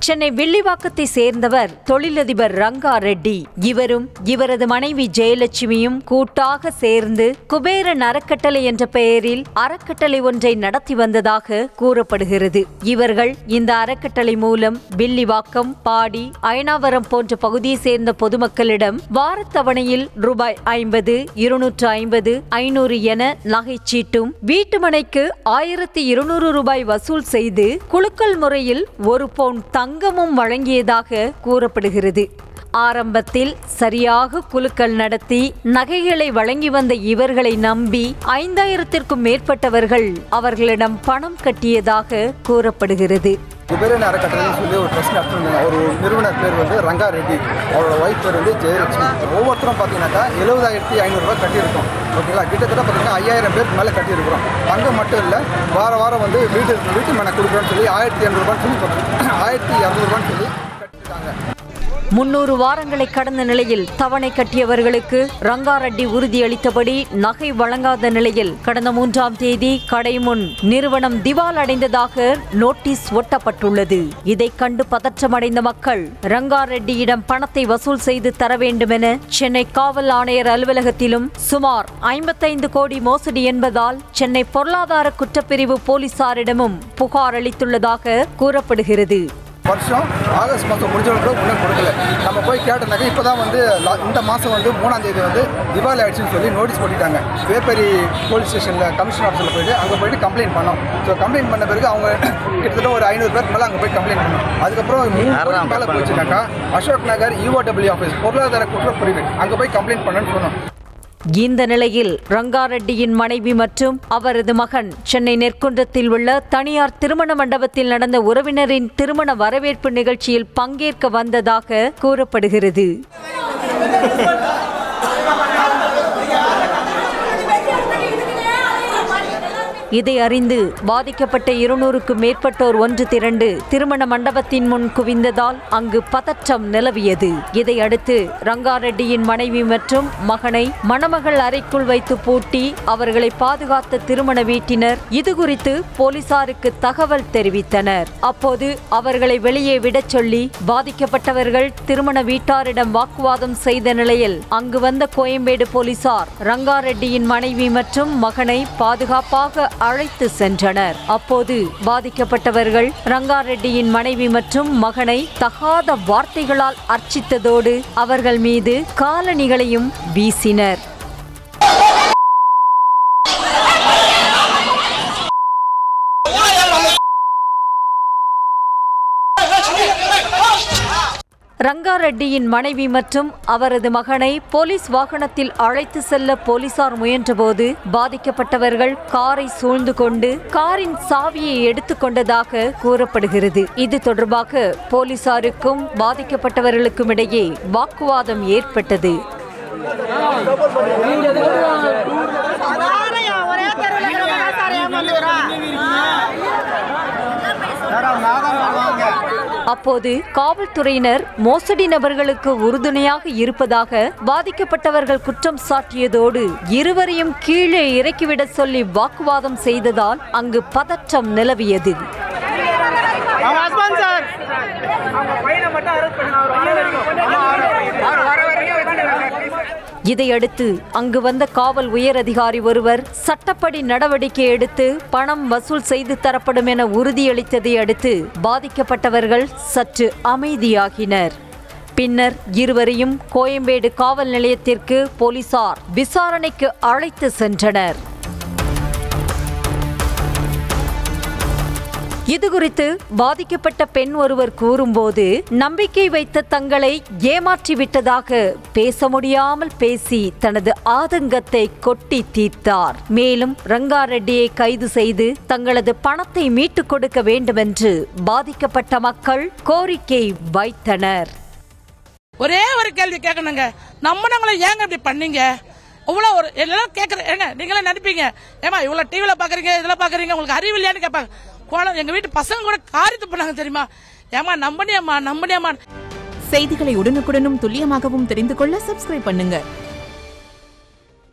சென்னை வில்லிவாக்கத்தை சேர்ந்தவர் தொழிலதிபர் ரங்கா ரெட்டி இவரும் இவரது மனைவி ஜெயலட்சுமியும் கூட்டாக சேர்ந்து குபேரன் அறக்கட்டளை என்ற பெயரில் அறக்கட்டளை ஒன்றை நடத்தி வந்ததாக கூறப்படுகிறது இவர்கள் இந்த அறக்கட்டளை மூலம் வில்லிவாக்கம் பாடி அயனாவரம் போன்ற பகுதியை சேர்ந்த பொதுமக்களிடம் வாரத்தவணையில் ரூபாய் ஐம்பது இருநூற்று ஐம்பது ஐநூறு என நகைச்சீட்டும் வீட்டுமனைக்கு ஆயிரத்தி இருநூறு ரூபாய் வசூல் செய்து குலுக்கல் முறையில் ஒரு பவுன் தங்கமும் வழங்கியதாக கூறப்படுகிறது ஆரம்பத்தில் சரியாக குலுக்கல் நடத்தி நகைகளை வழங்கி வந்த இவர்களை நம்பி ஐந்தாயிரத்திற்கும் மேற்பட்டவர்கள் அவர்களிடம் பணம் கட்டியதாக கூறப்படுகிறது குபேரன் அறக்கட்டளைன்னு சொல்லி ஒரு ட்ரஸ்ட் நடத்திருந்தாங்க ஒரு நிறுவனர் பேர் வந்து ரங்கா ரெட்டி அவரோட ஒய்ஃப் பேர் வந்து ஜெயலட்சுமி ஒவ்வொருத்தரும் பார்த்தீங்கன்னாக்கா எழுபதாயிரத்தி ஐநூறுரூவா கட்டியிருக்கோம் ஓகேங்களா கிட்டத்தட்ட பார்த்தீங்கன்னா ஐயாயிரம் பேருக்கு மேலே கட்டியிருக்கிறோம் தங்கம் மட்டும் இல்லை வார வாரம் வந்து வீட்டு வீட்டு மனை கொடுக்குறோன்னு சொல்லி ஆயிரத்தி இரநூறுபான்னு சொல்லி ஆயிரத்தி இரநூறுபான்னு சொல்லி கட்டியிருக்காங்க முன்னூறு வாரங்களை கடந்த நிலையில் தவணை கட்டியவர்களுக்கு ரங்காரெட்டி உறுதியளித்தபடி நகை வழங்காத நிலையில் கடந்த மூன்றாம் தேதி கடை முன் நிறுவனம் திவால் அடைந்ததாக நோட்டீஸ் ஒட்டப்பட்டுள்ளது இதை கண்டு பதற்றமடைந்த மக்கள் ரங்காரெட்டியிடம் பணத்தை வசூல் செய்து தர வேண்டுமென சென்னை காவல் ஆணையர் அலுவலகத்திலும் சுமார் ஐம்பத்தைந்து கோடி மோசடி என்பதால் சென்னை பொருளாதார குற்றப்பிரிவு போலீசாரிடமும் புகார் அளித்துள்ளதாக கூறப்படுகிறது வருஷம் ஆகஸ்ட் மாதம் முடிஞ்சவங்களுக்கு இன்னும் கொடுக்கல நம்ம போய் கேட்டனாக்கா இப்போ தான் வந்து லா- இந்த மாதம் வந்து மூணாம் தேதி வந்து திவாலி ஆயிடுச்சுன்னு சொல்லி நோட்டீஸ் போட்டுட்டாங்க வேப்பேரி போலீஸ் ஸ்டேஷனில் கமிஷன் ஆஃபீஸில் போயிட்டு அங்கே போயிட்டு கம்ப்ளைண்ட் பண்ணோம் ஸோ கம்ப்ளைண்ட் பண்ண பிறகு அவங்க கிட்டத்தட்ட ஒரு ஐநூறு பேருக்கு மேலே அங்கே போய் கம்ப்ளைண்ட் பண்ணோம் அதுக்கப்புறம் மூணு கோடிக்கு மேலே போச்சுனாக்கா அசோக் நகர் இஓடபிள்யூ ஆஃபீஸ் பொருளாதார குற்றப்பிரிவு அங்கே போய் கம்ப்ளைண்ட் பண்ணணும்னு சொன்னோம் இந்த நிலையில் ரங்காரெட்டியின் மனைவி மற்றும் அவரது மகன் சென்னை நெற்குன்றத்தில் உள்ள தனியார் திருமண மண்டபத்தில் நடந்த உறவினரின் திருமண வரவேற்பு நிகழ்ச்சியில் பங்கேற்க வந்ததாக கூறப்படுகிறது இதை அறிந்து பாதிக்கப்பட்ட இருநூறுக்கும் மேற்பட்டோர் ஒன்று திரண்டு திருமண மண்டபத்தின் முன் குவிந்ததால் அங்கு பதற்றம் நிலவியது இதையடுத்து ரங்காரெட்டியின் மனைவி மற்றும் மகனை மணமகள் அறைக்குள் வைத்து பூட்டி அவர்களை பாதுகாத்த திருமண வீட்டினர் இதுகுறித்து போலீசாருக்கு தகவல் தெரிவித்தனர் அப்போது அவர்களை வெளியே விடச் சொல்லி பாதிக்கப்பட்டவர்கள் திருமண வீட்டாரிடம் வாக்குவாதம் செய்த நிலையில் அங்கு வந்த கோயம்பேடு போலீசார் ரங்காரெட்டியின் மனைவி மற்றும் மகனை பாதுகாப்பாக அழைத்து சென்றனர் அப்போது பாதிக்கப்பட்டவர்கள் ரங்காரெட்டியின் மனைவி மற்றும் மகனை தகாத வார்த்தைகளால் அர்ச்சித்ததோடு அவர்கள் மீது காலணிகளையும் வீசினர் ரங்காரெட்டியின் மனைவி மற்றும் அவரது மகனை போலீஸ் வாகனத்தில் அழைத்து செல்ல போலீசார் முயன்றபோது பாதிக்கப்பட்டவர்கள் காரை சூழ்ந்து கொண்டு காரின் சாவியை எடுத்துக்கொண்டதாக கூறப்படுகிறது இது தொடர்பாக போலீசாருக்கும் பாதிக்கப்பட்டவர்களுக்கும் இடையே வாக்குவாதம் ஏற்பட்டது அதானயா ஒரே தெருவில் இருக்கிறவங்க சார் ஏமாந்துக்கிறோம் அப்போது காவல்துறையினர் மோசடி நபர்களுக்கு உறுதுணையாக இருப்பதாக பாதிக்கப்பட்டவர்கள் குற்றம் சாட்டியதோடு இருவரையும் கீழே இறக்கிவிட சொல்லி வாக்குவாதம் செய்ததால் அங்கு பதற்றம் நிலவியது அவங்க ஹஸ்பண்ட் சார் இதையடுத்து அங்கு வந்த காவல் உயர் அதிகாரி ஒருவர் சட்டப்படி நடவடிக்கை எடுத்து பணம் வசூல் செய்து தரப்படும் என உறுதியளித்ததை அடுத்து பாதிக்கப்பட்டவர்கள் சற்று அமைதியாகினர் பின்னர் இருவரையும் கோயம்பேடு காவல் நிலையத்திற்கு போலீசார் விசாரணைக்கு அழைத்து சென்றனர் இதுகுறித்து பாதிக்கப்பட்ட பெண் ஒருவர் கூறும்போது நம்பிக்கை வைத்த தங்களை ஏமாற்றி விட்டதாக பேச முடியாமல் பேசி தனது ஆதங்கத்தை கொட்டி தீர்த்தார் மேலும் ரங்காரெட்டியை கைது செய்து தங்களது பணத்தை மீட்டுக் கொடுக்க வேண்டுமென்று பாதிக்கப்பட்ட மக்கள் கோரிக்கை வைத்தனர் ஒரே ஒரு கேள்வி கேட்கணுங்க நம்பினவங்களை ஏங்க இப்படி பண்ணீங்க இவ்வளோ ஒரு எல்லாரும் கேட்குற ஏங்க நீங்களே நினைப்பீங்க ஏமா இவ்வளோ டிவியில் பார்க்குறீங்க இதில் பார்க்குறீங்க உங்களுக்கு அறிவு இல்லையான்னு கேட்பாங்க குழந்தை எங்கள் வீட்டு பசங்க கூட காரியத்து பண்ணாங்க தெரியுமா ஏமா நம்பனியம்மா நம்பனியம்மா செய்திகளை உடனுக்குடனும் துல்லியமாகவும் தெரிந்து கொள்ள சப்ஸ்கிரைப் பண்ணுங்க